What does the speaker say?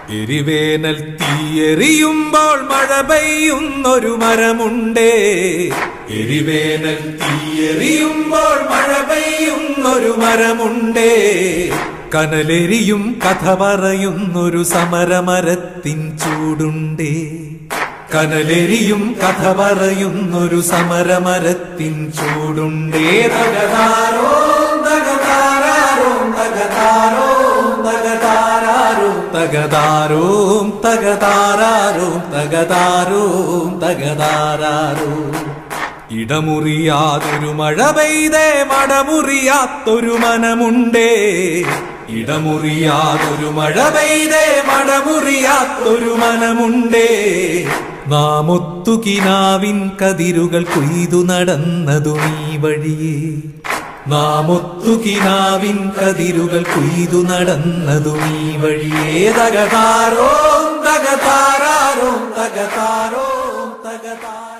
എരിവേനൽ തീയെറിയുമ്പോൾ മഴ പെയ്യുന്നൊരു മരമുണ്ടേ എരിവേനൽ തീയെറിയുമ്പോൾ മഴ പെയ്യുന്നൊരു മരമുണ്ടേ കനലെരിയും കഥ പറയുന്നൊരു സമരമരത്തിൻ ചൂടുണ്ടേ കനലെരിയും കഥ പറയുന്നൊരു സമരമരത്തിൻ ചൂടുണ്ടേ തകതാരോ തകതാരോ തകതാരോ തകതാരോ തകതാരോ തകതാരോ തകതാരോ തകതാരോ ഇടമുറിയാതൊരു മഴ പെയ്തേ മടമുറിയാത്തൊരു മനമുണ്ടേ ഇടമുറിയാതൊരു മഴ പെയ്തേ മടമുറിയാത്തൊരു മനമുണ്ടേ നാമൊത്തുകിനാവിൻ കതിരുകൾ കൊയ്തു നടന്നതു നീ വഴിയേ നാമൊത്തുകിനാവിൻ കതിരുകൾ കൊയ്തു നടന്നതു നീ വഴിയേ തകതാരോ തകതാരോ തകതാരോ തകതാരോ